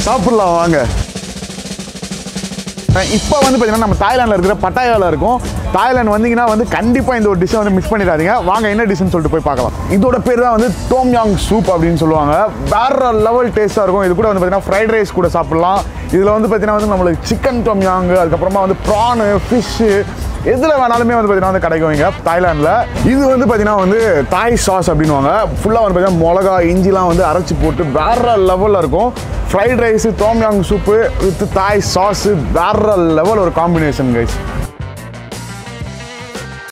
சாப்பிடலாம் வாங்க இப்போ வந்து பார்த்தீங்கன்னா நம்ம தாய்லாண்டில் இருக்கிற பட்டாயாவில் இருக்கும் தாய்லாந்து வந்தீங்கன்னா வந்து கண்டிப்பாக இந்த ஒரு டிஷ்ஷை வந்து மிஸ் பண்ணிடாதீங்க வாங்க என்ன டிஷ்னு சொல்லிட்டு போய் பார்க்கலாம் இதோட பேர் தான் வந்து டோம் யாங் சூப் அப்படின்னு சொல்லுவாங்க வேற லெவல் டேஸ்ட்டாக இருக்கும் இது கூட வந்து பார்த்தீங்கன்னா ஃப்ரைட் ரைஸ் கூட சாப்பிடலாம் இதில் வந்து பார்த்தீங்கன்னா வந்து நம்மளுக்கு சிக்கன் டோம் யாங் அதுக்கப்புறமா வந்து ப்ரானு ஃபிஷ்ஷு எதில் வேணாலுமே வந்து பார்த்தீங்கன்னா வந்து கிடைக்கும் இங்கே தாய்லாண்டில் இது வந்து பார்த்தீங்கன்னா வந்து தாய் சாஸ் அப்படின்வாங்க ஃபுல்லாக வந்து பார்த்தீங்கன்னா மிளகா இஞ்சிலாம் வந்து அரைச்சி போட்டு வேற லெவலில் இருக்கும் fried rice tom yum soup with Thai sauce வேற லெவல் ஒரு காம்பினேஷன் கைஸ்